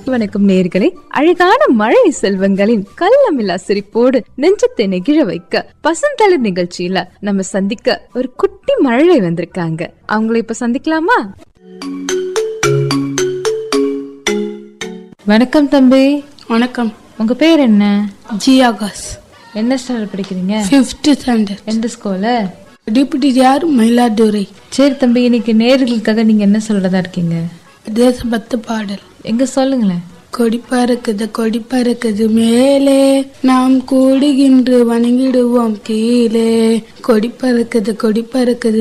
வணக்கம் நேர்களே அழகான மழை செல்வங்களின் கள்ளமில்லா சிரிப்போடு நெஞ்சத்தை நெகிழ வைக்க பசந்தளிர் நிகழ்ச்சியில நம்ம சந்திக்க ஒரு குட்டி மழை வந்திருக்காங்க அவங்கள இப்ப சந்திக்கலாமா வணக்கம் தம்பி வணக்கம் உங்க பேர் என்ன ஜி ஆகாஷ் என்ன ஸ்டாண்டர்ட் படிக்கிறீங்க ஃபிஃப்த் ஸ்டாண்டர்ட் எந்த ஸ்கூல்ல டிப்யூட்டி யார் மயிலாடுதுறை சரி தம்பி இன்னைக்கு நேர்களுக்காக நீங்க என்ன சொல்றதா இருக்கீங்க தேசபக்த பாடல் எங்க சொல்லுங்களேன் கொடி பறக்குது கொடி பறக்குது மேலே நாம் கூடுகின்று வணங்கிடுவோம் கீழே கொடி பறக்குது கொடி பறக்குது